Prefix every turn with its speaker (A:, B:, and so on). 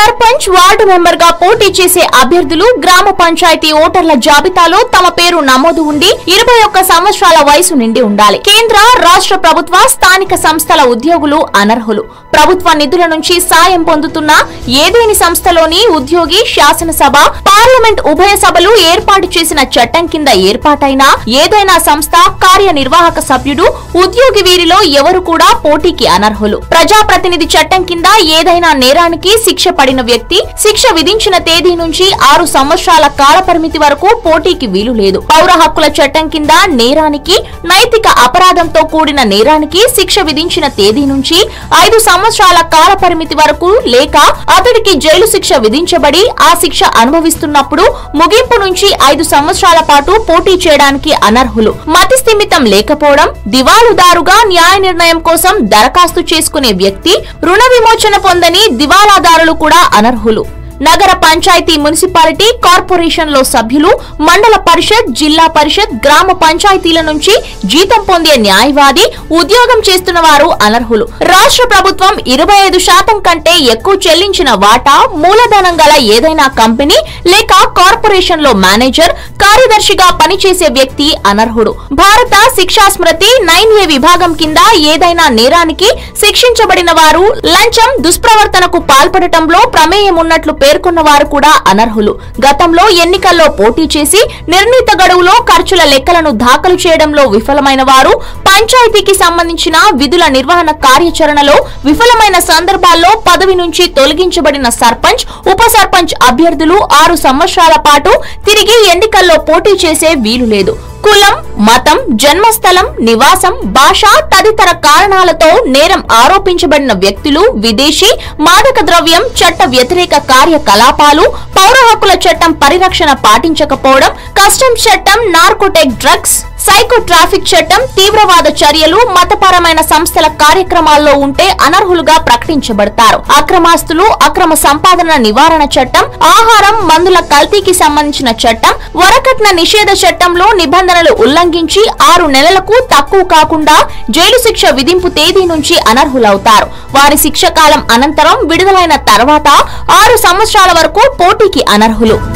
A: sarpanch ward member గా పోటీ చేసే అభ్యర్థులు గ్రామ పంచాయతీ ఓటర్ల జాబితాలో తమ పేరు నమోదు ఉండి ఇరవై ఒక్క సంవత్సరాల వయసు నిండి ఉండాలి కేంద్ర రాష్ట్ర ప్రభుత్వ స్థానిక సంస్థల ఉద్యోగులు అనర్హులు ప్రభుత్వ నిధుల నుంచి సాయం పొందుతున్న ఏదేని సంస్థలోని ఉద్యోగి శాసనసభ పార్లమెంట్ ఉభయ సభలు ఏర్పాటు చేసిన చట్టం కింద ఏర్పాటైన ఏదైనా సంస్థ కార్యనిర్వాహక సభ్యుడు ఉద్యోగి వీరిలో ఎవరు కూడా పోటీకి అనర్హులు ప్రజాప్రతినిధి చట్టం కింద ఏదైనా నేరానికి శిక్ష పడిన వ్యక్తి శిక్ష విధించిన తేదీ నుంచి ఆరు సంవత్సరాల కాల పరిమితి వరకు పోటీకి వీలు లేదు పౌర హక్కుల చట్టం కింద నేరానికి నైతిక అపరాధంతో కూడిన నేరానికి శిక్ష విధించిన తేదీ నుంచి ఐదు సంవత్సరాల కాల పరిమితి వరకు లేక అతడికి జైలు శిక్ష విధించబడి ఆ శిక్ష అనుభవిస్తున్నప్పుడు ముగింపు నుంచి ఐదు సంవత్సరాల పాటు పోటీ చేయడానికి అనర్హులు మతి స్థిమితం లేకపోవడం దివాలుదారుగా న్యాయ నిర్ణయం కోసం దరఖాస్తు చేసుకునే వ్యక్తి రుణ విమోచన పొందని దివాలాదారులు కూడా అనర్హులు నగర పంచాయతీ మున్సిపాలిటీ కార్పొరేషన్ లో సభ్యులు మండల పరిషత్ జిల్లా పరిషత్ గ్రామ పంచాయతీల నుంచి జీతం పొందే న్యాయవాది ఉద్యోగం చేస్తున్న వారు అనర్హులు రాష్ట్ర ప్రభుత్వం ఇరవై ఐదు శాతం కంటే ఎక్కువ చెల్లించిన వాటా మూలధనం గల ఏదైనా కంపెనీ లేక కార్పొరేషన్ లో మేనేజర్ కార్యదర్శిగా పనిచేసే వ్యక్తి అనర్హుడు భారత శిక్షా స్మృతి నైన్ ఏ విభాగం కింద ఏదైనా నేరానికి శిక్షించబడిన వారు లంచం దుష్ప్రవర్తనకు పాల్పడటంలో ప్రమేయం ఉన్నట్లు పేర్కొన్న వారు కూడా అనర్హులు గతంలో ఎన్నికల్లో పోటీ చేసి నిర్ణీత గడువులో ఖర్చుల లెక్కలను దాఖలు చేయడంలో విఫలమైన వారు పంచాయతీకి సంబంధించిన విధుల నిర్వహణ కార్యాచరణలో విఫలమైన సందర్భాల్లో పదవి నుంచి తొలగించబడిన సర్పంచ్ ఉప సర్పంచ్ అభ్యర్థులు ఆరు సంవత్సరాల పాటు తిరిగి ఎన్నికల్లో పోటీ చేసే వీలు లేదు కులం మతం జన్మస్థలం నివాసం భాష తదితర కారణాలతో నేరం ఆరోపించబడిన వ్యక్తులు విదేశీ మాదక ద్రవ్యం చట్ట వ్యతిరేక కార్యకలాపాలు పౌర హక్కుల చట్టం పరిరక్షణ పాటించకపోవడం కస్టమ్స్ చట్టం నార్కోటెక్ డ్రగ్స్ సైకో ట్రాఫిక్ చట్టం తీవ్రవాద చర్యలు మతపరమైన సంస్థల కార్యక్రమాల్లో ఉంటే అనర్హులుగా ప్రకటించబడతారు అక్రమాస్తులు అక్రమ సంపాదన నివారణ చట్టం ఆహారం మందుల కల్తీకి సంబంధించిన చట్టం వరకట్న నిషేధ చట్టంలో నిబంధనలు ఉల్లంఘించి ఆరు నెలలకు తక్కువ కాకుండా జైలు శిక్ష విధింపు తేదీ నుంచి అనర్హులవుతారు వారి శిక్ష కాలం అనంతరం విడుదలైన తర్వాత ఆరు సంవత్సరాల వరకు పోటీకి అనర్హులు